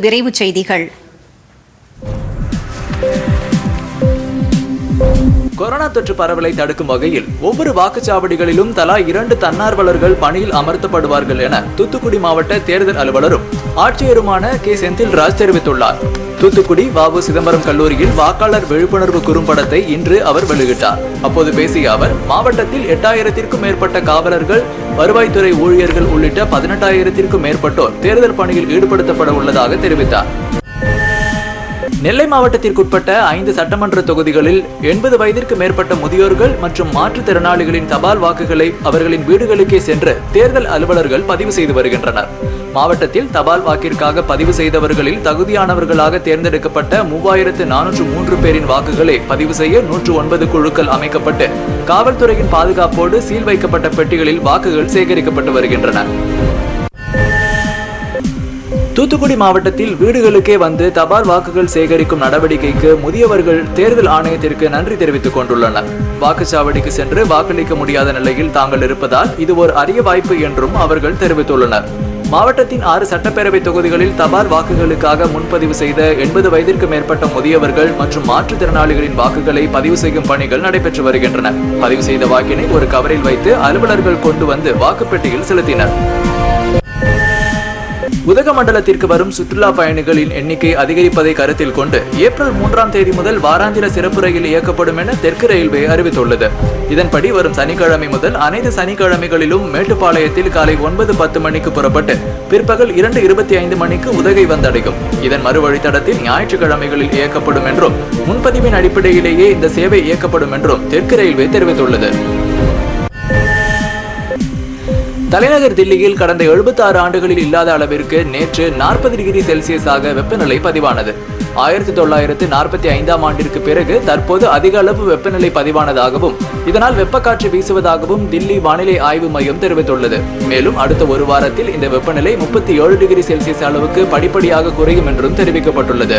விரைவுச் செய்திகள் கொரோனா தொற்று பரவலை தடுக்கும் வகையில் ஒவ்வொரு வாக்குச்சாவடிகளிலும் தலா இரண்டு தன்னார்வலர்கள் பணியில் அமர்த்தப்படுவார்கள் என தூத்துக்குடி மாவட்ட தேர்தல் அலுவலரும் ஆட்சியருமான கே செந்தில்ராஜ் தெரிவித்துள்ளார் தூத்துக்குடி வாவு சிதம்பரம் கல்லூரியில் வாக்காளர் விழிப்புணர்வு குறும்படத்தை இன்று அவர் வெளியிட்டார் அப்போது பேசிய அவர் மாவட்டத்தில் எட்டாயிரத்திற்கும் மேற்பட்ட காவலர்கள் வருவாய்த்துறை ஊழியர்கள் உள்ளிட்ட பதினெட்டாயிரத்திற்கும் மேற்பட்டோர் தேர்தல் பணியில் ஈடுபடுத்தப்பட உள்ளதாக தெரிவித்தார் நெல்லை மாவட்டத்திற்குட்பட்ட ஐந்து சட்டமன்ற தொகுதிகளில் எண்பது வயதிற்கு மேற்பட்ட முதியோர்கள் மற்றும் மாற்றுத்திறனாளிகளின் தபால் வாக்குகளை அவர்களின் வீடுகளுக்கே சென்று தேர்தல் அலுவலர்கள் பதிவு செய்து வருகின்றனர் மாவட்டத்தில் தபால் வாக்கிற்காக பதிவு செய்தவர்களில் தகுதியானவர்களாக தேர்ந்தெடுக்கப்பட்ட மூவாயிரத்து நானூற்று மூன்று பேரின் வாக்குகளை பதிவு செய்ய நூற்று ஒன்பது குழுக்கள் அமைக்கப்பட்டு காவல்துறையின் பாதுகாப்போடு சீல் வைக்கப்பட்ட பெட்டிகளில் வாக்குகள் சேகரிக்கப்பட்டு வருகின்றன தூத்துக்குடி மாவட்டத்தில் வீடுகளுக்கே வந்து தபால் வாக்குகள் சேகரிக்கும் நடவடிக்கைக்கு முதியவர்கள் தேர்தல் ஆணையத்திற்கு நன்றி தெரிவித்துக் கொண்டுள்ளனர் வாக்குச்சாவடிக்கு சென்று வாக்களிக்க முடியாத நிலையில் தாங்கள் இருப்பதால் இது ஒரு அரிய வாய்ப்பு என்றும் அவர்கள் தெரிவித்துள்ளனர் மாவட்டத்தின் ஆறு சட்டப்பேரவை தொகுதிகளில் தபால் வாக்குகளுக்காக முன்பதிவு செய்த எண்பது வயதிற்கு மேற்பட்ட முதியவர்கள் மற்றும் மாற்றுத்திறனாளிகளின் வாக்குகளை பதிவு செய்யும் பணிகள் நடைபெற்று வருகின்றன பதிவு செய்த வாக்கினை ஒரு கவரில் வைத்து அலுவலர்கள் கொண்டு வந்து வாக்குப்பெட்டியில் செலுத்தினர் உதகமண்டலத்திற்கு வரும் சுற்றுலா பயணிகளின் எண்ணிக்கை அதிகரிப்பதை கருத்தில் கொண்டு ஏப்ரல் மூன்றாம் தேதி முதல் வாராந்திர சிறப்பு ரயில் இயக்கப்படும் என தெற்கு ரயில்வே அறிவித்துள்ளது இதன்படி வரும் சனிக்கிழமை முதல் அனைத்து சனிக்கிழமைகளிலும் மேட்டுப்பாளையத்தில் காலை ஒன்பது பத்து மணிக்கு புறப்பட்டு பிற்பகல் இரண்டு இருபத்தி ஐந்து மணிக்கு உதகை வந்தடையும் இதன் மறு வழித்தடத்தில் ஞாயிற்றுக்கிழமைகளில் இயக்கப்படும் என்றும் முன்பதிவின் அடிப்படையிலேயே இந்த சேவை இயக்கப்படும் என்றும் தெற்கு ரயில்வே தெரிவித்துள்ளது தலைநகர் தில்லியில் கடந்த 76 ஆண்டுகளில் இல்லாத அளவிற்கு நேற்று நாற்பது டிகிரி செல்சியஸாக வெப்பநிலை பதிவானது ஆயிரத்தி தொள்ளாயிரத்து நாற்பத்தி ஐந்தாம் ஆண்டிற்கு பிறகு தற்போது அதிக அளவு வெப்பநிலை பதிவானதாகவும் இதனால் வெப்பக்காற்று வீசுவதாகவும் தில்லி வானிலை ஆய்வு மையம் தெரிவித்துள்ளது மேலும் அடுத்த ஒரு வாரத்தில் இந்த வெப்பநிலை முப்பத்தி ஏழு டிகிரி செல்சியஸ் அளவுக்கு படிப்படியாக குறையும் என்றும் தெரிவிக்கப்பட்டுள்ளது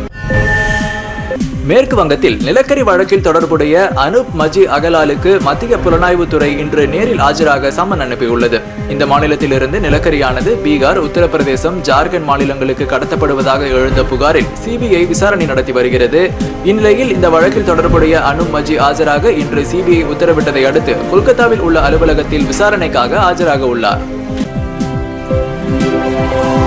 மேற்கு வங்கத்தில் நிலக்கரி வழக்கில் தொடர்புடைய அனூப் மஜி அகலாலுக்கு மத்திய புலனாய்வுத்துறை இன்று நேரில் ஆஜராக சம்மன் அனுப்பியுள்ளது இந்த மாநிலத்திலிருந்து நிலக்கரியானது பீகார் உத்தரப்பிரதேசம் ஜார்க்கண்ட் மாநிலங்களுக்கு கடத்தப்படுவதாக எழுந்த புகாரில் சிபிஐ விசாரணை நடத்தி வருகிறது இந்நிலையில் இந்த வழக்கில் தொடர்புடைய அனூப் மஜி ஆஜராக இன்று சிபிஐ உத்தரவிட்டதை அடுத்து கொல்கத்தாவில் உள்ள அலுவலகத்தில் விசாரணைக்காக ஆஜராக உள்ளார்